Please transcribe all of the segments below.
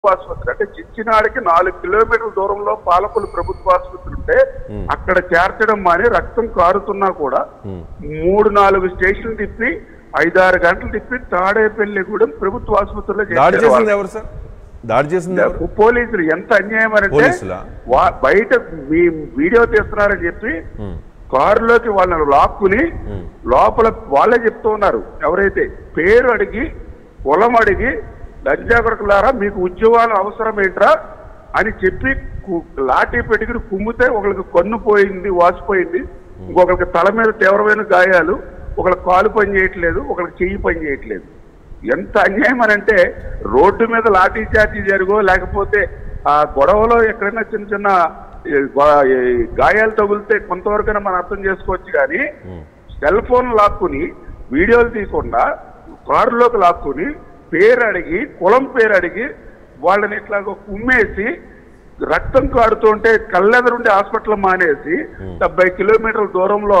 ఆసుపత్రి అంటే చిచ్చినాడికి నాలుగు కిలోమీటర్ల దూరంలో పాలకులు ప్రభుత్వ ఆసుపత్రి ఉంటే Hmm. అక్కడ చేర్చడం మాని రక్తం కారుతున్నా కూడా Hmm. మూడు నాలుగు స్టేషన్లు తిప్పి ఐదారు గంటలు తిప్పి తాడేపల్లిగూడెం ప్రభుత్వ ఆసుపత్రిలో దాడి చేర్చారు చేసింది వాళ్ళు. ఎవరు సార్ దాడి చేసింది ఎవరు పోలీసులు ఎంత అన్యాయం అంటే పోలీసులా? వా- బయట మీ వీడియో తీస్తున్నారని చెప్పి ఉమ్, కారులోకి వాళ్ళని లాక్కుని ఉమ్, లోపల వాళ్ళే చెప్తూ ఉన్నారు ఎవరైతే పేరు అడిగి కులం అడిగి లంజాగొడకలారా మీకు ఉద్యోగాలు అవసరం ఏంట్రా అని చెప్పి కు- లాఠీ పెట్టుకుని కుమ్మితే ఒకరికి కన్ను పోయింది వాసిపోయింది ఇంకొకరికి తల మీద తీవ్రమైన గాయాలు ఒకరికి కాలు పని చేయట్లేదు ఒకరికి చెయ్యి పని చేయట్లేదు ఎంత అన్యాయం అని అంటే రోడ్డు మీద లాఠీ చార్జీ జరుగో లేకపోతే ఆ గొడవలో ఎక్కడైనా చిన్న చిన్న ఈ, గొ- ఈ గాయాలు తగిలితే కొంతవరకైనా మనం అర్థం చేసుకోవచ్చు కానీ ఉమ్. సెల్ ఫోన్ లాక్కుని వీడియోలు తీయకుండా కారులోకి లాక్కుని పేరు అడిగి కులం పేరు అడిగి వాళ్ళని ఇట్లా కుమ్మేసి రక్తం కాడుతుంటే కళ్ళెదరుండి హాస్పిటల్ మానేసి డెబ్బై కిలోమీటర్ల దూరంలో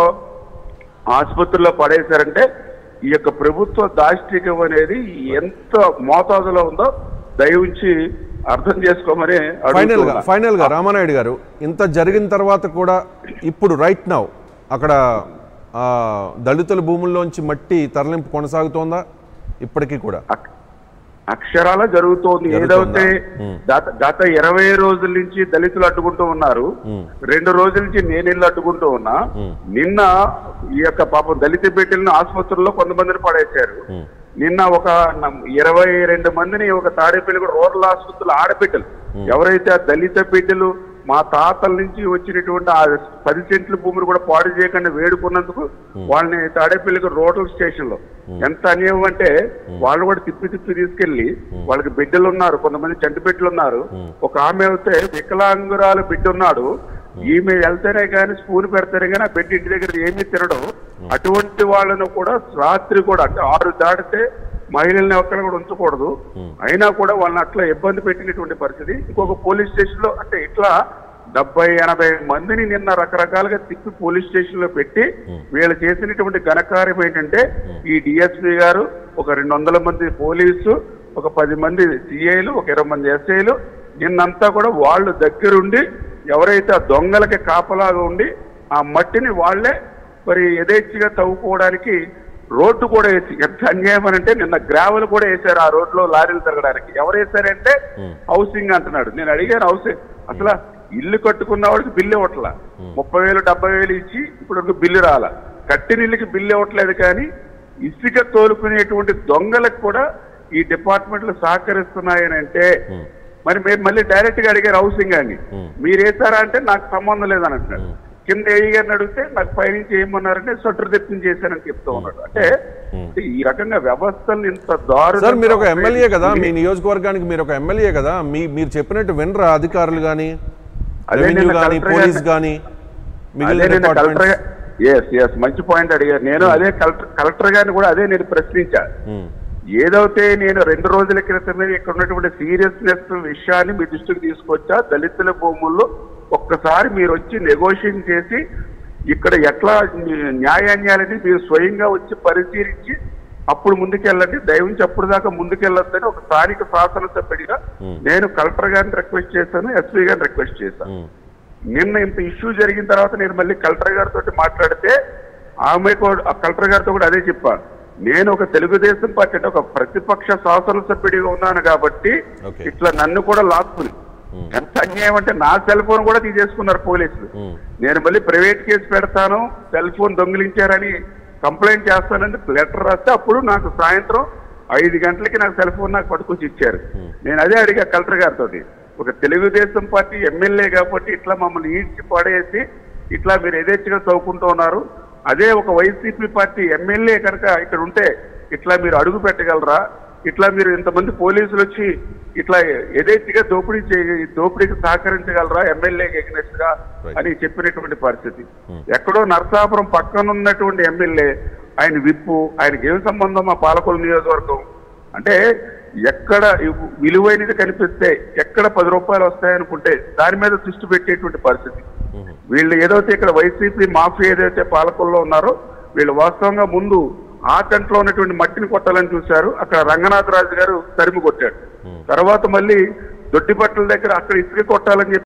ఆసుపత్రిలో పడేశారంటే ఈ యొక్క ప్రభుత్వ దాష్టికం అనేది ఎంత మోతాదులో ఉందో దయవుంచి అర్థం చేసుకోమని ఫైనల్ గా అడుగుతున్నా. ఫైనల్ గా రామానాయుడు గారు ఇంత జరిగిన తర్వాత కూడా ఇప్పుడు రైట్ నౌ అక్కడ ఆ, దళితుల భూముల్లోంచి మట్టి తరలింపు కొనసాగుతోందా ఇప్పటికీ కూడా అక్- అక్షరాల జరుగుతోంది జరుగుతోందా? ఏదైతే ఉమ్. గత గత ఇరవై రోజుల నుంచి దళితులు అడ్డుకుంటూ ఉన్నారు ఉమ్. రెండు రోజుల నుంచి నేను ఇల్లు అడ్డుకుంటూ ఉన్నా ఉమ్. నిన్న ఈ యొక్క పాపం దళిత బిడ్డలను ఆసుపత్రుల్లో కొంతమందిని పడేశారు ఉమ్. నిన్న ఒక నం- ఇరవై రెండు మందిని ఒక తాడేపల్లి కూడా రోడ్ల ఆసుపత్రులు ఆడబిడ్డలు ఎవరైతే ఆ దళిత బిడ్డలు మా తాతల నుంచి వచ్చినటువంటి ఆ పది సెంట్ల భూమిని కూడా పాడు చేయకుండా వేడుకున్నందుకు వాళ్ళని తాడేపల్లికి రోడ్ల స్టేషన్ లో ఎంత అన్యాయం అంటే వాళ్ళు కూడా తిప్పి తిప్పి తీసుకెళ్లి వాళ్ళకి బిడ్డలు ఉన్నారు కొంతమంది చంటి బిడ్డలు ఉన్నారు ఒక ఆమె అయితే వికలాంగురాలు బిడ్డ ఉన్నాడు ఈమె వెళ్తేనే కానీ స్పూన్ పెడితేనే కానీ ఆ బిడ్డ ఇంటి దగ్గర ఏమీ తినడం అటువంటి వాళ్ళను కూడా రాత్రి కూడా అంటే ఆరు దాటితే మహిళల్ని ఒక్కడ కూడా ఉంచకూడదు అయినా కూడా వాళ్ళని అట్లా ఇబ్బంది పెట్టినటువంటి పరిస్థితి ఇంకొక పోలీస్ స్టేషన్ లో అంటే ఇట్లా డెబ్బై ఎనభై మందిని నిన్న రకరకాలుగా తిప్పి పోలీస్ స్టేషన్ లో పెట్టి వీళ్ళు చేసినటువంటి ఘనకార్యం ఏంటంటే ఈ డిఎస్పీ గారు ఒక రెండు వందల మంది పోలీసు ఒక పది మంది సిఐలు ఒక ఇరవై మంది ఎస్ఐలు నిన్నంతా కూడా వాళ్ళు దగ్గరుండి ఎవరైతే ఆ దొంగలకి కాపలాగా ఉండి ఆ మట్టిని వాళ్ళే మరి యథేచ్ఛగా తవ్వుకోవడానికి రోడ్డు కూడా వేసి ఎంత అన్యాయం అని అంటే నిన్న గ్రావెల్ కూడా వేశారు ఆ రోడ్లో లారీలు తిరగడానికి ఎవరు వేశారంటే హౌసింగ్ అంటున్నాడు నేను అడిగాను హౌసింగ్ అసలు ఇల్లు కట్టుకున్న వాడికి బిల్లు ఇవ్వట్లా ముప్పై వేలు డెబ్బై వేలు ఇచ్చి ఇప్పుడు వరకు బిల్లు రాల కట్టిన ఇల్లుకి బిల్లు ఇవ్వట్లేదు కానీ ఇసుక తోలుకునేటువంటి దొంగలకు కూడా ఈ డిపార్ట్మెంట్లు సహకరిస్తున్నాయని అంటే మరి మేము మళ్ళీ డైరెక్ట్ గా అడిగారు హౌసింగ్ అని మీరు వేసారా అంటే నాకు సంబంధం లేదని అంటున్నాడు కింద ఏఈ గారిని అడిగితే నాకు పైనుంచి ఏమన్నారంటే సొట్టర్ తెప్పించి చేశానని చెప్తూ ఉన్నాడు అంటే అంటే ఈ రకంగా వ్యవస్థలు ఇంత దారుణంగా సార్ మీరు ఒక ఎమ్మెల్యే కదా మీ ఉపయోగించి- నియోజకవర్గానికి మీరు ఒక ఎమ్మెల్యే కదా మీ మీరు చెప్పినట్టు వినరా అధికారులు కానీ అదే రెవెన్యూ నిన్న కానీ కలెక్టర్ పోలీస్ గారు- కానీ అదే మిగిలిన నేను కలెక్టర్ డిపార్ట్మెంట్స్ ఎస్ ఎస్ మంచి పాయింట్ అడిగారు నేను అదే కలెక్టర్ కలెక్టర్ గారిని కూడా అదే నేను ప్రశ్నించా ఉమ్, ఏదైతే నేను రెండు రోజుల క్రితమే ఇక్కడ ఉన్నటువంటి సీరియస్నెస్ విషయాన్ని మీ దృష్టికి తీసుకొచ్చా దళితుల భూముల్లో ఒక్కసారి మీరు వచ్చి నెగోషియేషన్ చేసి ఇక్కడ ఎట్లా న్యాయాన్యాలని మీరు స్వయంగా వచ్చి పరిశీలించి అప్పుడు ముందుకెళ్ళండి దయవుంచి అప్పుడు దాకా ముందుకెళ్ళొద్దని ఒక స్థానిక శాసనసభ్యుడిగా నేను కలెక్టర్ గారిని రిక్వెస్ట్ చేశాను ఎస్పీ గారిని రిక్వెస్ట్ చేశాను ఉమ్, నిన్న ఇంత ఇష్యూ జరిగిన తర్వాత నేను మళ్ళీ కలెక్టర్ గారితో మాట్లాడితే ఆమె కూడా ఆ కలెక్టర్ గారితో కూడా అదే చెప్పాను నేను ఒక తెలుగుదేశం పార్టీ అంటే ఒక ప్రతిపక్ష శాసనసభ్యుడిగా ఉన్నాను కాబట్టి Okay. ఇట్లా నన్ను కూడా లాక్కుని ఎంత అన్యాయం అంటే నా సెల్ ఫోన్ కూడా తీసేసుకున్నారు పోలీసులు ఉమ్, నేను మళ్ళీ ప్రైవేట్ కేసు పెడతాను సెల్ ఫోన్ దొంగిలించారని కంప్లైంట్ చేస్తానని లెటర్ రాస్తే అప్పుడు నాకు సాయంత్రం ఐదు గంటలకి నాకు సెల్ ఫోన్ నాకు పట్టుకొచ్చి ఇచ్చారు నేను అదే అడిగా కలెక్టర్ గారితో ఒక తెలుగుదేశం పార్టీ ఎమ్మెల్యే కాబట్టి ఇట్లా మమ్మల్ని ఈడ్చి పడేసి ఇట్లా మీరు యథేచ్ఛగా చదువుకుంటూ ఉన్నారు అదే ఒక వైసీపీ పార్టీ ఎమ్మెల్యే కనుక ఇక్కడ ఉంటే ఇట్లా మీరు అడుగు పెట్టగలరా ఇట్లా మీరు ఇంతమంది పోలీసులు వచ్చి ఇట్లా యథేచ్ఛగా దోపిడీ చేయ దోపిడీకి సహకరించగలరా ఎమ్మెల్యేకి ఎగ్నెస్ట్ గా Right. అని చెప్పినటువంటి పరిస్థితి ఎక్కడో నరసాపురం పక్కన ఉన్నటువంటి ఎమ్మెల్యే ఆయన విప్పు ఆయనకి ఏం సంబంధం మా పాలకొల నియోజకవర్గం అంటే ఎక్కడ ఇవ్- విలువైనది కనిపిస్తే ఎక్కడ పది రూపాయలు వస్తాయనుకుంటే దాని మీద దృష్టి పెట్టేటువంటి పరిస్థితి వీళ్ళు ఏదైతే ఇక్కడ వైసీపీ మాఫీ ఏదైతే పాలకుల్లో ఉన్నారో వీళ్ళు వాస్తవంగా ముందు ఆ గంటలో ఉన్నటువంటి మట్టిని కొట్టాలని చూశారు అక్కడ రంగనాథరాజు గారు తరిమి కొట్టాడు తర్వాత మళ్ళీ దొడ్డిపట్టల దగ్గర అక్కడ ఇసుక కొట్టాలని చెప్పి